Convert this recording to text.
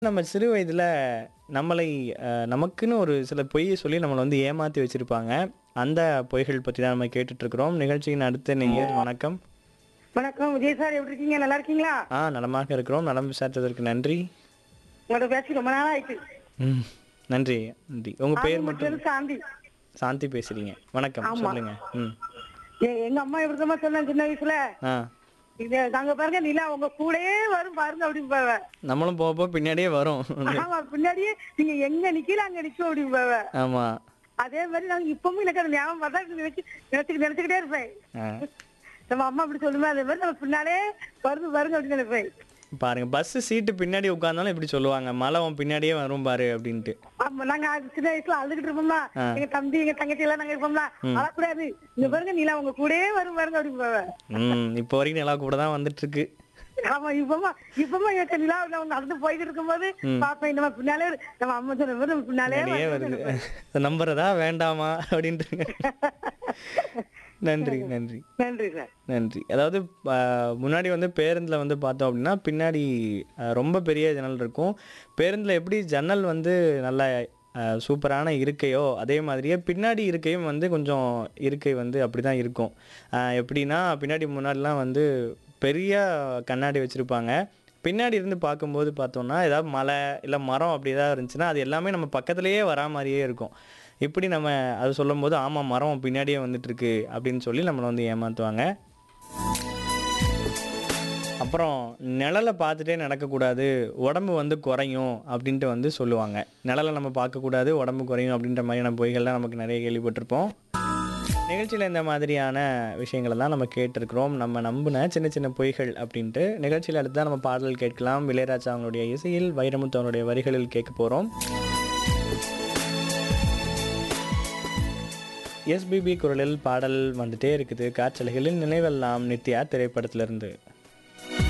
நம்ம சிறு வயதில நம்மளை அ, நமக்குன்னு ஒரு சில பொய்யை சொல்லி நம்மள வந்து ஏமாத்தி வச்சிருப்பாங்க. அந்த பொய்கள் பத்தி தான் நம்ம கேட்டுட்டு இருக்கிறோம். நிகழ்ச்சியின் அடுத்த நேயர் வணக்கம். வணக்கம் விஜய் சார் எப்படி இருக்கீங்க நல்லா இருக்கீங்களா ஆ நலமாக இருக்கிறோம். நலம் விசாரித்ததற்கு நன்றி. உங்களோட பேசி ரொம்ப நாள் ஆயிட்டு ம். நன்றி. நன்றி. உங்க பேர் மட்டும் ஆதிமூர்த்தியிலிருந்து சாந்தி சாந்தி பேசுறீங்க. வணக்கம். ஆமா. சொல்லுங்க. ம். எ- எங்க அம்மா எப்படிமா சொன்னாங்க சின்ன வயசுல ஆ. இது நாங்க பாருங்க நிலா உங்க கூடயே வரும் பாருங்க அப்படின்னு நம்மளும் போக போக பின்னாடியே வரும். ஆமா பின்னாடியே நீங்க எங்க நிக்கல அங்க நிக்கும் அப்படின்னு ஆமா. அதே மாதிரி நாங்க இப்பவும் எனக்கு அந்த ஞாபகம் பார்த்தா நினைச்சு நினைச்சு நினைச்சுக்கிட்டே இருப்பேன் ஆ. நம்ம அம்மா அப்படி சொல்லுமே அதே மாதிரி நம்ம பின்னாலே வருது பாருங்க அப்படின்னு நினைப்பேன் பாருங்க பஸ் சீட்டு பின்னாடி உட்கார்ந்தாலும் இப்படி சொல்லுவாங்க. மழை உன் பின்னாடியே வரும் பாரு அப்படின்ட்டு. ஆமா நாங்க அது சின்ன வயசுல அழுதுகிட்டு இருப்போம்ல ஆ. எங்க தம்பி எங்க தங்கச்சி எல்லாம் நாங்க இருப்போம்ல அழக்கூடாது இங்க பாருங்க நிலா உங்க கூடயே வரும் பாருங்க அப்படின்னு ம். இப்போ வரைக்கும் நிலா கூட தான் வந்துட்டு இருக்கு. ஆமா இப்பமா இப்பமா எனக்கு நிலா அவங்க நடந்து போயிட்டு இருக்கும்போது பாப்பேன் நம்ம பின்னாலே நம்ம அம்மா சொன்ன மாதிரி நம்ம பின்னாலே பின்னாடியே வருது. நம்புறதா வேண்டாமா அப்படின்ட்டு. நன்றி நன்றி நன்றி சார் நன்றி அதாவது ஆ, முன்னாடி வந்து பேருந்தில் வந்து பார்த்தோம் அப்படின்னா பின்னாடி ஆ, ரொம்ப பெரிய ஜன்னல் இருக்கும் பேருந்தில் எப்படி ஜன்னல் வந்து நல்ல ஆ, சூப்பரான இருக்கையோ அதே மாதிரியே பின்னாடி இருக்கையும் வந்து கொஞ்சம் இருக்கை வந்து அப்படி தான் இருக்கும் ஆ, எப்படின்னா பின்னாடி முன்னாடிலாம் வந்து பெரிய கண்ணாடி வச்சுருப்பாங்க பின்னாடி இருந்து பார்க்கும்போது பார்த்தோம்னா ஏதாவது மலை இல்லை மரம் அப்படி ஏதாவது இருந்துச்சுன்னா அது எல்லாமே நம்ம பக்கத்துலேயே வரா மாதிரியே இருக்கும் இப்படி நம்ம அது சொல்லும்போது ஆமாம் மரம் பின்னாடியே வந்துட்டு இருக்கு அப்படின்னு சொல்லி நம்மளை வந்து ஏமாற்றுவாங்க அப்புறம் நிழலை பார்த்துட்டே நடக்கக்கூடாது உடம்பு வந்து குறையும் அப்படின்ட்டு வந்து சொல்லுவாங்க நிழலை நம்ம பார்க்கக்கூடாது உடம்பு குறையும் அப்படின்ற மாதிரியான பொய்கள்லாம் நமக்கு நிறைய கேள்விப்பட்டிருப்போம் நிகழ்ச்சியில் இந்த மாதிரியான விஷயங்களை தான் நம்ம கேட்டிருக்கிறோம் நம்ம நம்பின சின்ன சின்ன பொய்கள் அப்படின்ட்டு நிகழ்ச்சியில் அடுத்து தான் நம்ம பாடல் கேட்கலாம் இளையராஜா அவங்களுடைய இசையில் வைரமுத்து அவனுடைய வரிகளில் கேட்க போகிறோம் எஸ்பிபி குரலில் பாடல் வந்துட்டே இருக்குது காற்றலைகளில் நினைவெல்லாம் நித்யா திரைப்படத்திலிருந்து